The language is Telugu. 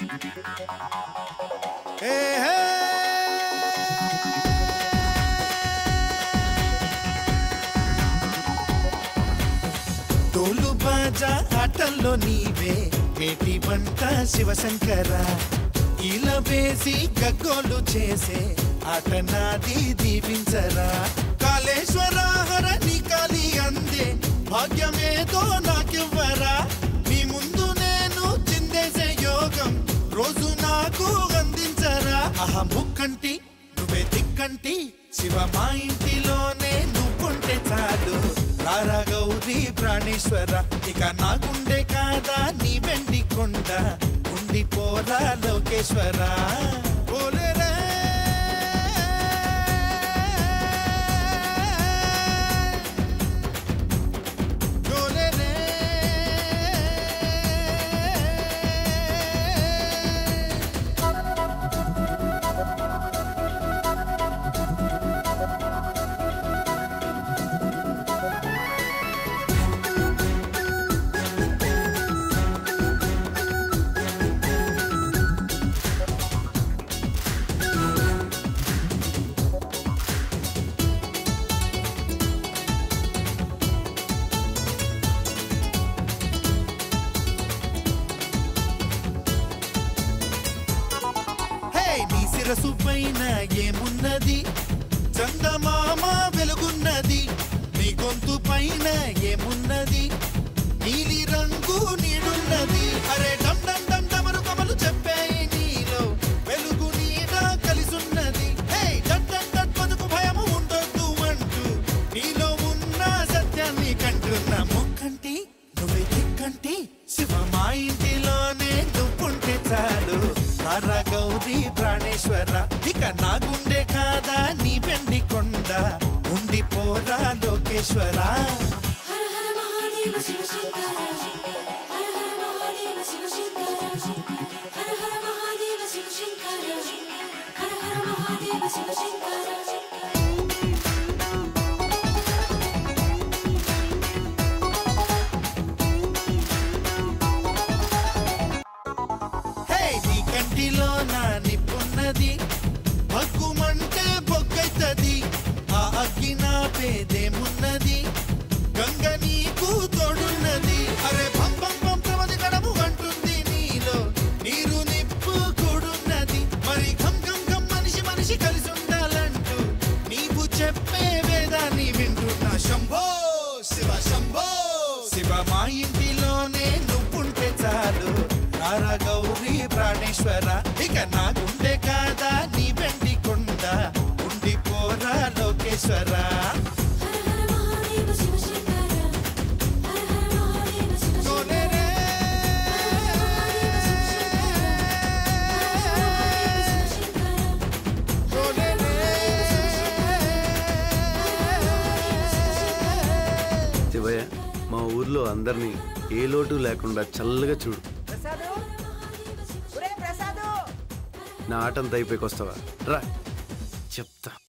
ఏ హే! తోలు బాజా ఆటల్లో నీవే పేటి వంట శివశంకర ఇలా వేసి గగ్గోలు చేసే ఆట నాది దీవించరా కాళేశ్వర హర నీ కాలి అందే భాగ్యమేదో నాకివ్వరా మీ ముందు నేను చిందేసే యోగం రోజు నాకు అందించరా అహ ముక్కంటి నువ్వే దిక్కంటి శివ మా ఇంటిలోనే నువ్వుంటే చాలు రారా గౌరీ ప్రాణేశ్వర ఇక నాకుండే కాదా నీ వెండి కొండ ఉండిపోరా లోకేశ్వర పోలేరే డోలేరే. హే నీ శిరసు పైన ఏమున్నది చందమామ వెలుగున్నది నీ గొంతు పైన ఏమున్నది నీలి రంగు నీడున్నది అరే డమ్ డమ్ డమ్ డమరు కమలు చెప్పాయి నీలో వెలుగు నీడ కలిసున్నది హే డట్ డట్ డట్ బతుకు భయము ఉండొద్దు అంటూ నీలో ఉన్న సత్యాన్ని కంటున్న ముక్కంటి నువ్వే దిక్కంటి శివ మా ఇంటిలోనే నువ్వుంటే చాలు హర గౌరీ ప్రాణేశ్వర ఇక నా గుండె కాదా నీ వెండి కొండ ఉండిపోరా లోకేశ్వర హర హర మహాదేవ శివ శంకర హర హర మహాదేవ శివ శంకర హర హర మహాదేవ శివ శంకర హర హర మహాదేవ శివ శంకర హే నీ కంటిలో నా నిప్పున్నది భగ్గుమంటే బొగ్గైతది ఆ అగ్గి నా పేదేమున్నది గంగ నీకు తోడున్నది అరే భం భం భం ప్రమది గడము అంటుంది నీలో నీరు నిప్పు కూడున్నది మరి ఘం ఘం ఘం మనిషి మనిషి కలిసి ఉండాలంటూ నీవు చెప్పే వేదాన్ని వింటున్నా శంభో శివ శంభో శివ మా ఇంటిలోనే నువ్వుంటే చాలు రారా గౌరీ ప్రాణేశ్వర ఇక నా గుండె కాదా నీ వెండి కొండ ఉండిపోరా లోకేశ్వర హర హర మహాదేవ శివ శంకర హర హర మహాదేవ శివ శంకర సోనేరే. శివయ్య మా ఊర్లో అందరినీ ఏ లోటు లేకుండా చల్లగా చూడు ప్రసాదు ఒరే ప్రసాదు నా ఆటంతా అయిపోయికొస్తావా రా చెప్తా